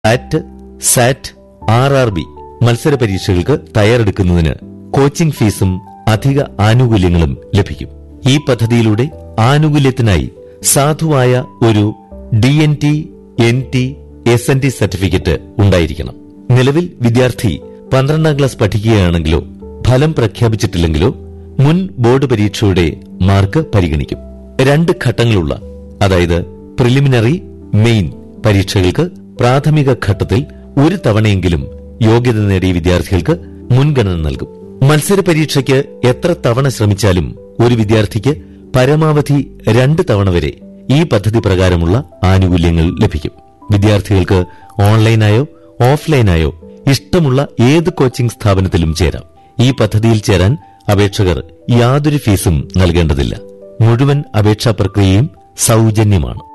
സാറ്റ് സാറ്റ് R R B മത്സര പരീക്ഷകൾക്ക് തയ്യാറെടുക്കുന്നതിന് കോച്ചിംഗ് ഫീസും അധിക ആനുകൂല്യങ്ങളും ലഭിക്കും ഈ പദ്ധതിയിലൂടെ ആനുകൂല്യത്തിനായി സാധുവായ ഒരു D N T N T S N T certificate ഉണ്ടായിരിക്കണം നിലവിൽ വിദ്യാർത്ഥി പന്ത്രണ്ടാം ക്ലാസ് പഠിക്കുകയാണെങ്കിലോ ഫലം പ്രഖ്യാപിച്ചിട്ടില്ലെങ്കിലോ മുൻ ബോർഡ് പരീക്ഷയുടെ മാർക്ക് പരിഗണിക്കും രണ്ട് ഘട്ടങ്ങളുള്ള അതായത് പ്രിലിമിനറി മെയിൻ പരീക്ഷകൾക്ക് പ്രാഥമിക ഘട്ടത്തിൽ ഒരു തവണയെങ്കിലും യോഗ്യത നേടിയ വിദ്യാർത്ഥികൾക്ക് മുൻഗണന നൽകും മത്സര പരീക്ഷയ്ക്ക് എത്ര തവണ ശ്രമിച്ചാലും ഒരു വിദ്യാർത്ഥിക്ക് പരമാവധി രണ്ട് തവണ വരെ ഈ പദ്ധതി പ്രകാരമുള്ള ആനുകൂല്യങ്ങൾ ലഭിക്കും വിദ്യാർത്ഥികൾക്ക് ഓൺലൈനായോ ഓഫ്ലൈനായോ ഇഷ്ടമുള്ള ഏത് കോച്ചിംഗ് സ്ഥാപനത്തിലും ചേരാം ഈ പദ്ധതിയിൽ ചേരാൻ അപേക്ഷകർ യാതൊരു ഫീസും നൽകേണ്ടതില്ല മുഴുവൻ അപേക്ഷാ പ്രക്രിയയും സൗജന്യമാണ്